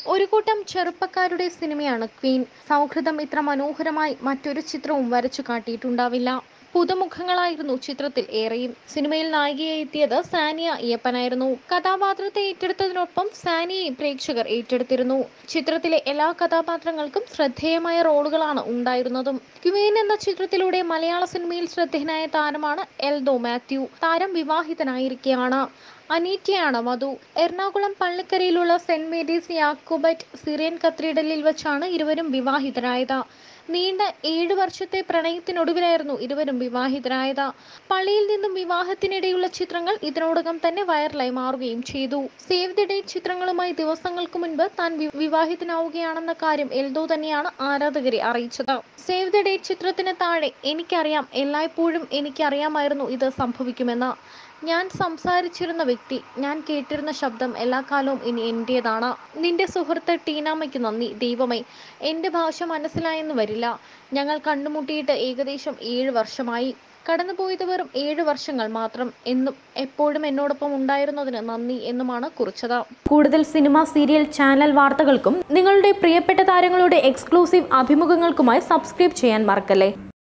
ഒരു കൂട്ടം ചെറുപ്പക്കാരുടെ സിനിമയാണ് ക്വീൻ സൗഹൃദം ഇത്ര മനോഹരമായി മറ്റൊരു ചിത്രവും വരച്ചു കാട്ടിയിട്ടുണ്ടാവില്ല പുതുമുഖങ്ങളായിരുന്നു ചിത്രത്തിൽ ഏറെയും സിനിമയിൽ നായികയായി എത്തിയത് സാനിയ അയ്യപ്പനായിരുന്നു കഥാപാത്രത്തെ ഏറ്റെടുത്തതിനൊപ്പം സാനിയയും പ്രേക്ഷകർ ഏറ്റെടുത്തിരുന്നു ചിത്രത്തിലെ എല്ലാ കഥാപാത്രങ്ങൾക്കും ശ്രദ്ധേയമായ റോളുകളാണ് ഉണ്ടായിരുന്നതും ക്വീൻ എന്ന ചിത്രത്തിലൂടെ മലയാള സിനിമയിൽ ശ്രദ്ധേയനായ താരമാണ് എൽദോ മാത്യു താരം വിവാഹിതനായിരിക്കെയാണ് അനീറ്റയാണ് വധു എറണാകുളം പള്ളിക്കരയിലുള്ള സെന്റ് മേരീസ് യാക്കോബറ്റ് സിറിയൻ കത്തീഡ്രലിൽ വെച്ചാണ് ഇരുവരും വിവാഹിതരായത് നീണ്ട ഏഴു വർഷത്തെ പ്രണയത്തിനൊടുവിലായിരുന്നു ഇരുവരും വിവാഹിതരായത് പള്ളിയിൽ നിന്നും വിവാഹത്തിനിടെയുള്ള ചിത്രങ്ങൾ ഇതിനോടകം തന്നെ വൈറലായി മാറുകയും ചെയ്തു സേവ് ദി ഡേറ്റ് ചിത്രങ്ങളുമായി ദിവസങ്ങൾക്ക് മുൻപ് താൻ വി- വിവാഹിതനാവുകയാണെന്ന കാര്യം എൽദോ തന്നെയാണ് ആരാധകരെ അറിയിച്ചത് സേവ് ദി ഡേറ്റ് ചിത്രത്തിന് താഴെ എനിക്കറിയാം എല്ലായ്പ്പോഴും എനിക്കറിയാമായിരുന്നു ഇത് സംഭവിക്കുമെന്ന് ഞാൻ സംസാരിച്ചിരുന്ന വ്യക്തി ഞാൻ കേട്ടിരുന്ന ശബ്ദം എല്ലാ കാലവും ഇനി എൻ്റേതാണ് നിന്റെ സുഹൃത്ത് ടീനാമ്മയ്ക്ക് നന്ദി ദൈവമേ എൻ്റെ ഭാഷ മനസ്സിലായെന്ന് വരില്ല ഞങ്ങൾ കണ്ടുമുട്ടിയിട്ട് ഏകദേശം ഏഴ് വർഷമായി കടന്നുപോയത് വെറും ഏഴ് വർഷങ്ങൾ മാത്രം എന്നും എപ്പോഴും എന്നോടൊപ്പം ഉണ്ടായിരുന്നതിന് നന്ദി എന്നുമാണ് കുറിച്ചത് കൂടുതൽ സിനിമ സീരിയൽ ചാനൽ വാർത്തകൾക്കും നിങ്ങളുടെ പ്രിയപ്പെട്ട താരങ്ങളുടെ എക്സ്ക്ലൂസീവ് അഭിമുഖങ്ങൾക്കുമായി സബ്സ്ക്രൈബ് ചെയ്യാൻ മറക്കല്ലേ